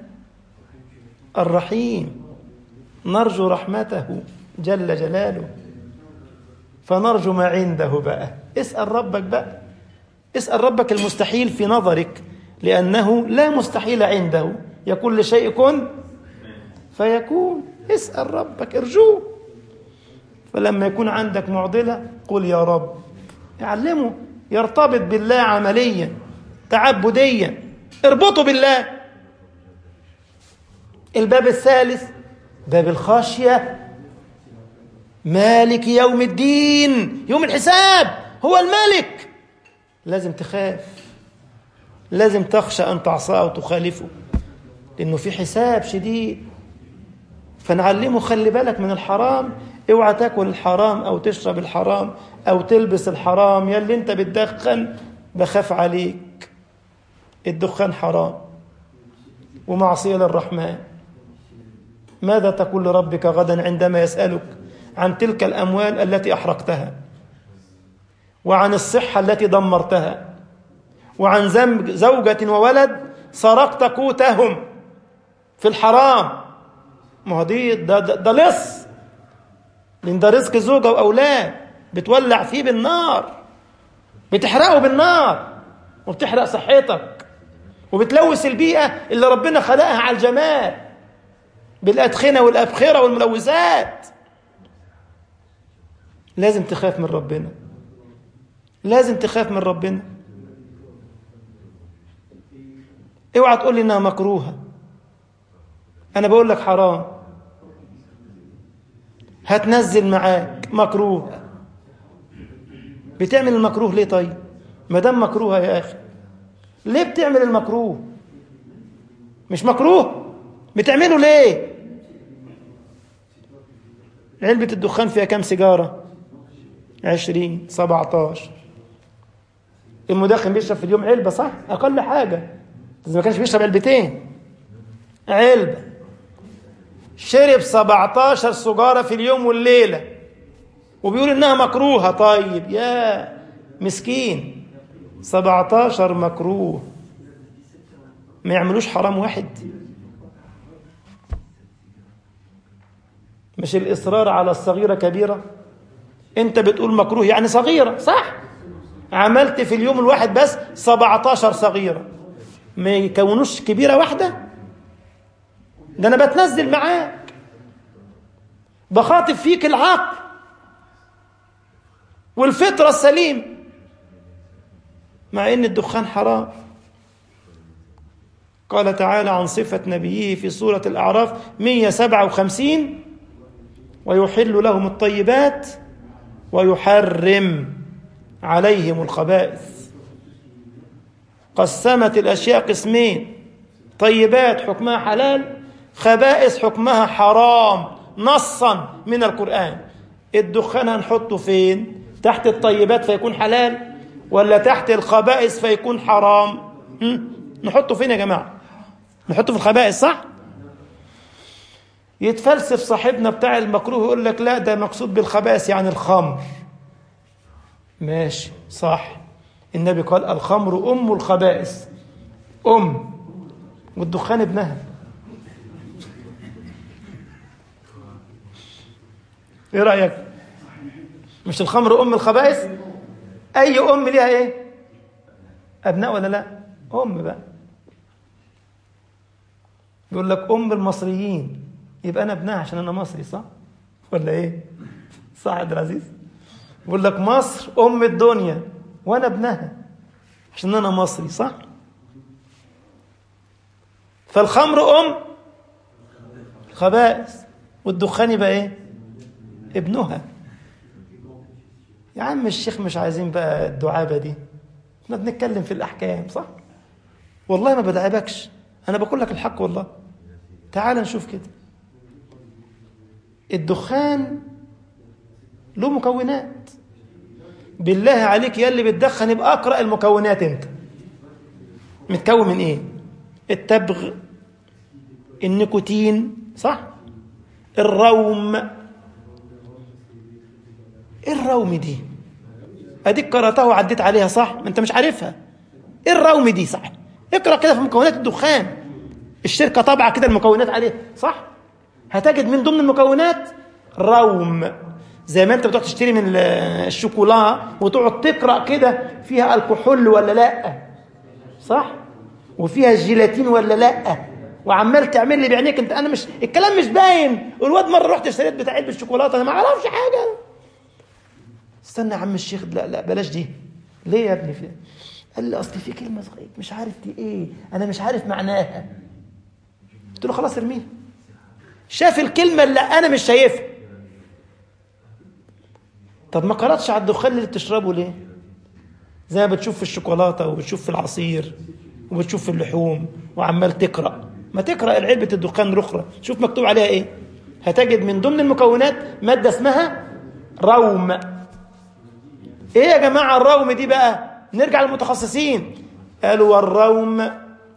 الرحيم نرجو رحمته جل جلاله فنرجو ما عنده بقى اسأل ربك بقى اسأل ربك المستحيل في نظرك لأنه لا مستحيل عنده يقول لشيء كن فيكون اسأل ربك ارجوه فلما يكون عندك معضلة قل يا رب يعلمه يرتبط بالله عمليا تعبديا اربطه بالله الباب الثالث باب الخشية مالك يوم الدين يوم الحساب هو الملك لازم تخاف لازم تخشى أن تعصاه وتخالفه لأنه في حساب شديد فنعلمه خلي بالك من الحرام اوعى تاكل الحرام او تشرب الحرام او تلبس الحرام يا اللي انت بتدخن بخاف عليك الدخان حرام ومعصيه للرحمن ماذا تقول لربك غدا عندما يسألك عن تلك الأموال التي أحرقتها وعن الصحة التي دمرتها وعن ذنب زوجة وولد سرقت قوتهم في الحرام ما هو دي ده, ده, ده لص لأن ده رزق زوجة وأولاد بتولع فيه بالنار بتحرقه بالنار وبتحرق صحتك وبتلوث البيئة اللي ربنا خلقها على الجمال بالأدخنة والأبخرة والملوثات لازم تخاف من ربنا لازم تخاف من ربنا اوعى تقول لي انها مكروهه انا بقول لك حرام هتنزل معاك مكروه بتعمل المكروه ليه طيب ما دام مكروه يا اخي ليه بتعمل المكروه مش مكروه بتعمله ليه علبة الدخان فيها كام سيجارة عشرين سبعتاشر المدخن بيشرب في اليوم علبة صح أقل حاجة إذا ما كانش بيشرب علبتين علبة شرب 17 سجارة في اليوم والليلة وبيقول إنها مكروهة طيب يا مسكين 17 مكروه ما يعملوش حرام واحد مش الإصرار على الصغيرة كبيرة أنت بتقول مكروه يعني صغيرة صح عملت في اليوم الواحد بس 17 صغيرة ما يكونوش كبيرة واحدة ده أنا بتنزل معاك بخاطب فيك العقل والفطرة السليم مع إن الدخان حرام قال تعالى عن صفة نبيه في سورة الأعراف 157 ويحل لهم الطيبات ويحرم عليهم الخبائث قسمت الأشياء قسمين طيبات حكمها حلال خبائث حكمها حرام نصا من القرآن الدخان هنحطه فين تحت الطيبات فيكون حلال ولا تحت الخبائث فيكون حرام هم؟ نحطه فين يا جماعة نحطه في الخبائث صح يتفلسف صاحبنا بتاع المكروه يقول لك لا ده مقصود بالخبائث يعني الخمر ماشي صح النبي قال الخمر أم الخبائث أم والدخان ابنها ايه رأيك مش الخمر أم الخبائث أي أم ليها ايه أبناء ولا لا أم بقى يقول لك أم المصريين يبقى أنا ابنها عشان أنا مصري صح ولا ايه صح عبد العزيز بيقول لك مصر أم الدنيا وأنا ابنها عشان أنا مصري صح فالخمر أم خبائث والدخان يبقى إيه ابنها يا عم الشيخ مش عايزين بقى الدعابة دي احنا بنتكلم في الأحكام صح والله ما بدعبكش أنا بقول لك الحق والله تعال نشوف كده الدخان له مكونات بالله عليك يا اللي بتدخن يبقى اقرا المكونات انت متكون من ايه التبغ النيكوتين صح الروم ايه الروم دي اديك قراتها وعديت عليها صح ما انت مش عارفها ايه الروم دي صح اقرا كده في مكونات الدخان الشركه طابعه كده المكونات عليها صح هتجد من ضمن المكونات روم زي ما انت بتروح تشتري من الشوكولا وتقعد تقرا كده فيها الكحول ولا لا صح وفيها الجيلاتين ولا لا وعمال تعمل لي بعينيك انت انا مش الكلام مش باين والواد مره رحت اشتريت بتاع علبه الشوكولاته انا ما اعرفش حاجه استنى يا عم الشيخ لا لا بلاش دي ليه يا ابني في قال لي اصل في كلمه صغيره مش عارف دي ايه انا مش عارف معناها قلت له خلاص ارميها شاف الكلمه اللي انا مش شايفها طب ما قراتش على الدخان اللي بتشربه ليه زي ما بتشوف في الشوكولاته وبتشوف في العصير وبتشوف في اللحوم وعمال تقرا ما تقرا علبه الدخان الاخرى شوف مكتوب عليها ايه هتجد من ضمن المكونات ماده اسمها روم ايه يا جماعه الروم دي بقى نرجع للمتخصصين قالوا والروم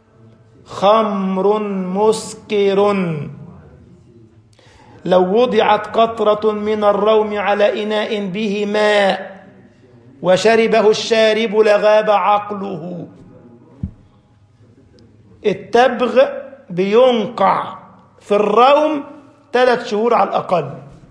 خمر مسكر لو وضعت قطرة من الروم على إناء به ماء وشربه الشارب لغاب عقله التبغ بينقع في الروم ثلاث شهور على الأقل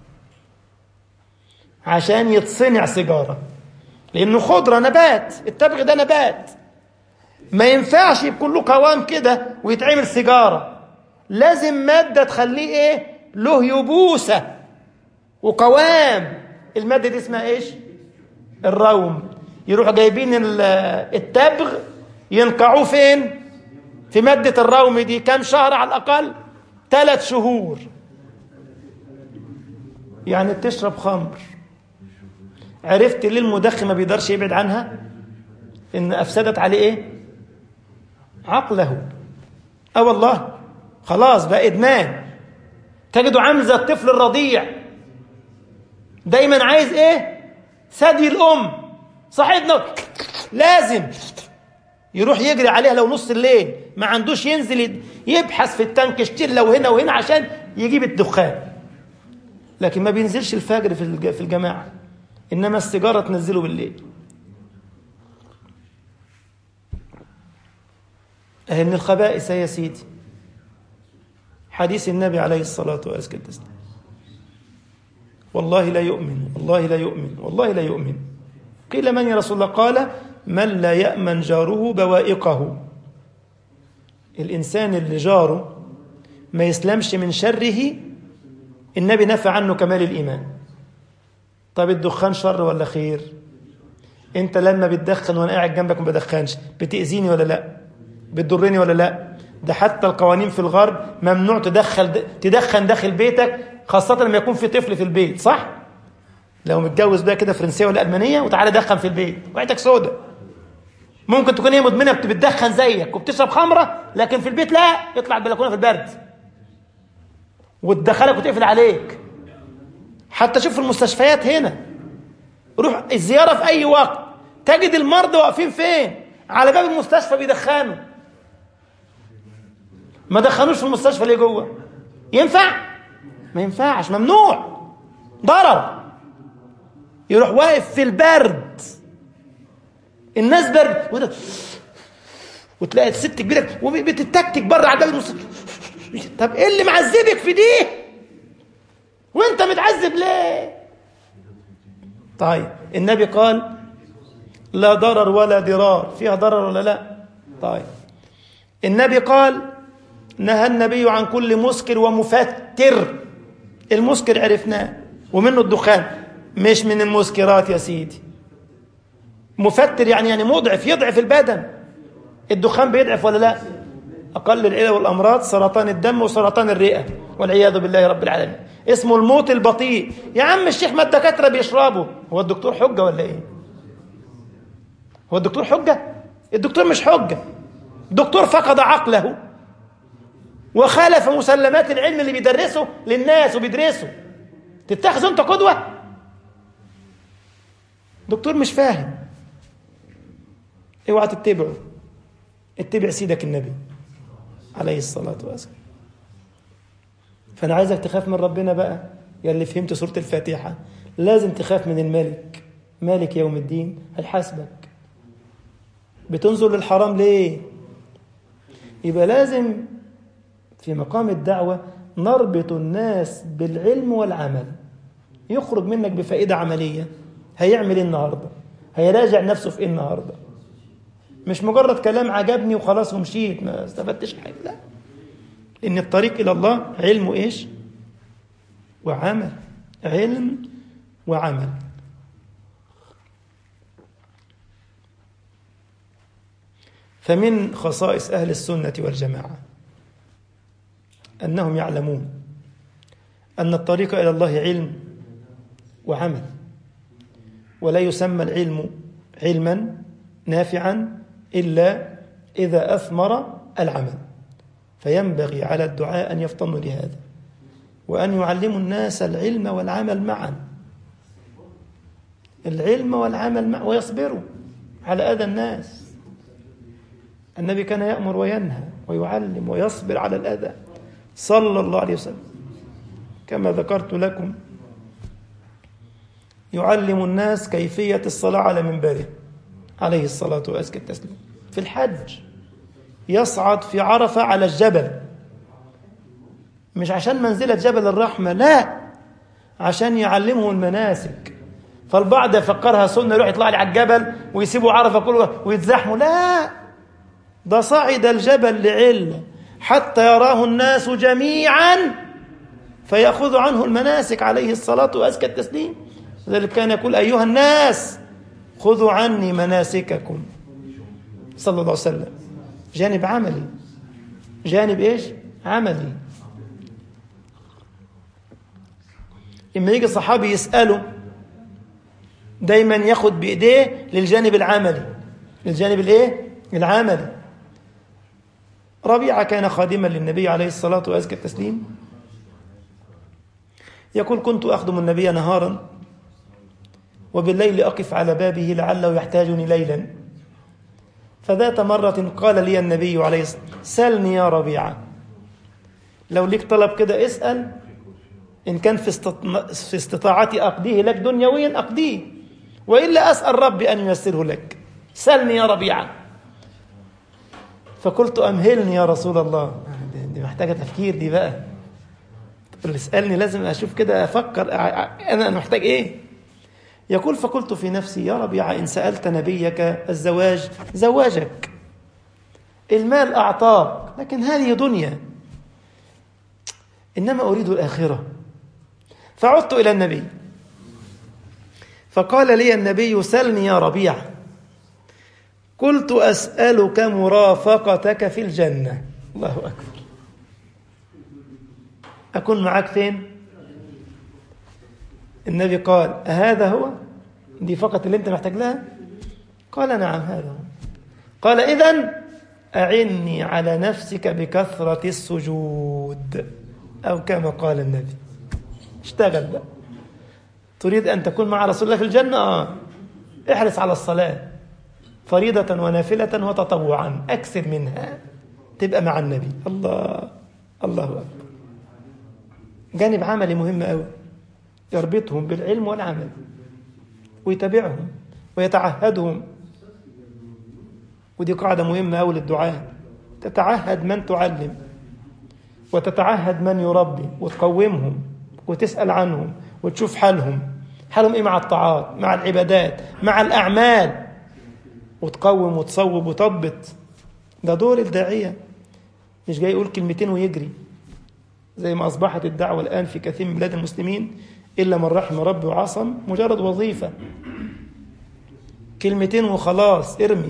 عشان يتصنع سيجارة لأنه خضرة نبات التبغ ده نبات ما ينفعش يكون له قوام كده ويتعمل سيجارة لازم مادة تخليه ايه له يبوسة وقوام المادة دي اسمها ايش الروم يروحوا جايبين التبغ ينقعوه فين في مادة الروم دي كم شهر على الأقل ثلاث شهور يعني تشرب خمر عرفت ليه المدخن ما بيقدرش يبعد عنها ان افسدت عليه ايه عقله اه والله خلاص بقى ادمان تجده عامل زي الطفل الرضيع دايما عايز ايه ثدي الام صاحبنا لازم يروح يجري عليها لو نص الليل ما عندوش ينزل يبحث في التانك يشتري لو هنا وهنا عشان يجيب الدخان لكن ما بينزلش الفجر في في الجماعه انما السيجاره تنزله بالليل اهي من الخبائث يا سيدي حديث النبي عليه الصلاة والسلام والله لا يؤمن والله لا يؤمن والله لا يؤمن قيل من يا رسول الله قال من لا يأمن جاره بوائقه الإنسان اللي جاره ما يسلمش من شره النبي نفى عنه كمال الإيمان طب الدخان شر ولا خير انت لما بتدخن وانا قاعد جنبك ما بدخنش بتأذيني ولا لا بتضرني ولا لا ده حتى القوانين في الغرب ممنوع تدخل تدخن داخل بيتك خاصة لما يكون في طفل في البيت صح؟ لو متجوز بقى كده فرنسية ولا ألمانية وتعالى دخن في البيت وعيتك سودة ممكن تكون هي مدمنة بتدخن زيك وبتشرب خمرة لكن في البيت لا يطلع البلكونة في البرد وتدخلك وتقفل عليك حتى شوف في المستشفيات هنا روح الزيارة في أي وقت تجد المرضى واقفين فين على باب المستشفى بيدخنوا ما دخلوش في المستشفى ليه جوه ينفع ما ينفعش ممنوع ضرر يروح واقف في البرد الناس برد وده وتلاقي الست كبيره وبتتكتك بره على باب المستشفى طب ايه اللي معذبك في دي وانت متعذب ليه طيب النبي قال لا ضرر ولا ضرار فيها ضرر ولا لا طيب النبي قال نهى النبي عن كل مسكر ومفتر المسكر عرفناه ومنه الدخان مش من المسكرات يا سيدي مفتر يعني يعني مضعف يضعف البدن الدخان بيضعف ولا لا أقل العلة والأمراض سرطان الدم وسرطان الرئة والعياذ بالله رب العالمين اسمه الموت البطيء يا عم الشيخ ما الدكاترة بيشربوا هو الدكتور حجة ولا ايه هو الدكتور حجة الدكتور مش حجة دكتور فقد عقله وخالف مسلمات العلم اللي بيدرسه للناس وبيدرسه تتخذ انت قدوة دكتور مش فاهم اوعى تتبعه اتبع سيدك النبي عليه الصلاة والسلام فأنا عايزك تخاف من ربنا بقى يا اللي فهمت سورة الفاتحة لازم تخاف من الملك مالك يوم الدين هيحاسبك بتنظر للحرام ليه يبقى لازم في مقام الدعوة نربط الناس بالعلم والعمل يخرج منك بفائدة عملية هيعمل ايه النهاردة هيراجع نفسه في ايه النهاردة مش مجرد كلام عجبني وخلاص ومشيت ما استفدتش حاجة لا إن الطريق إلى الله علم إيش وعمل علم وعمل فمن خصائص أهل السنة والجماعة أنهم يعلمون أن الطريق إلى الله علم وعمل ولا يسمى العلم علما نافعا إلا إذا أثمر العمل فينبغي على الدعاء أن يفطنوا لهذا وأن يعلموا الناس العلم والعمل معا العلم والعمل معا ويصبروا على أذى الناس النبي كان يأمر وينهى ويعلم ويصبر على الأذى صلى الله عليه وسلم كما ذكرت لكم يعلم الناس كيفية الصلاة على منبره عليه الصلاة وأزكى التسليم في الحج يصعد في عرفة على الجبل مش عشان منزلة جبل الرحمة لا عشان يعلمهم المناسك فالبعض يفكرها سنة يروح يطلع لي على الجبل ويسيبوا عرفة كله ويتزحموا لا ده صعد الجبل لعلة حتى يراه الناس جميعا فيأخذ عنه المناسك عليه الصلاة وأزكى التسليم لذلك كان يقول أيها الناس خذوا عني مناسككم صلى الله عليه وسلم جانب عملي جانب ايش عملي اما يجي صحابي يسأله دايما ياخد بإيديه للجانب العملي للجانب الايه العملي ربيعة كان خادما للنبي عليه الصلاة وأزكى التسليم يقول كنت أخدم النبي نهارا وبالليل أقف على بابه لعله يحتاجني ليلا فذات مرة قال لي النبي عليه الصلاة والسلام سلني يا ربيعة لو ليك طلب كده اسأل إن كان في, استط... في استطاعتي أقضيه لك دنيويا أقضيه وإلا أسأل ربي أن ييسره لك سلني يا ربيعة فقلت أمهلني يا رسول الله دي محتاجة تفكير دي بقى اللي اسألني لازم أشوف كده أفكر أنا محتاج إيه يقول فقلت في نفسي يا ربيعة إن سألت نبيك الزواج زواجك المال أعطاك لكن هذه دنيا إنما أريد الآخرة فعدت إلى النبي فقال لي النبي سلني يا ربيعة قلت أسألك مرافقتك في الجنة الله أكبر أكون معك فين النبي قال هذا هو دي فقط اللي انت محتاج لها قال نعم هذا هو قال إذن أعني على نفسك بكثرة السجود أو كما قال النبي اشتغل بقى تريد أن تكون مع رسول الله في الجنة آه. احرص على الصلاة فريضة ونافلة وتطوعا أكثر منها تبقى مع النبي الله الله أكبر جانب عملي مهم قوي يربطهم بالعلم والعمل ويتابعهم ويتعهدهم ودي قاعدة مهمة أوي للدعاء تتعهد من تعلم وتتعهد من يربي وتقومهم وتسأل عنهم وتشوف حالهم حالهم إيه مع الطاعات مع العبادات مع الأعمال وتقوم وتصوب وتضبط ده دور الداعية مش جاي يقول كلمتين ويجري زي ما أصبحت الدعوة الآن في كثير من بلاد المسلمين إلا من رحم ربي وعصم مجرد وظيفة كلمتين وخلاص ارمي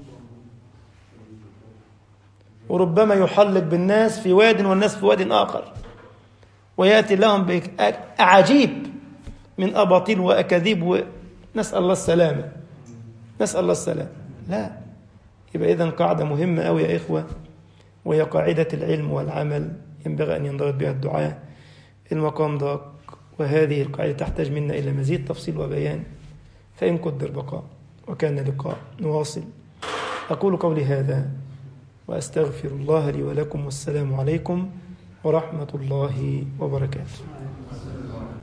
وربما يحلق بالناس في واد والناس في واد آخر ويأتي لهم بأعاجيب من أباطيل وأكاذيب ونسأل الله السلامة نسأل الله السلامة لا يبقى إذا قاعدة مهمة أوي يا إخوة وهي قاعدة العلم والعمل ينبغي أن ينضبط بها الدعاء المقام ضاق وهذه القاعدة تحتاج منا إلى مزيد تفصيل وبيان فإن قدر بقاء وكان لقاء نواصل أقول قولي هذا وأستغفر الله لي ولكم والسلام عليكم ورحمة الله وبركاته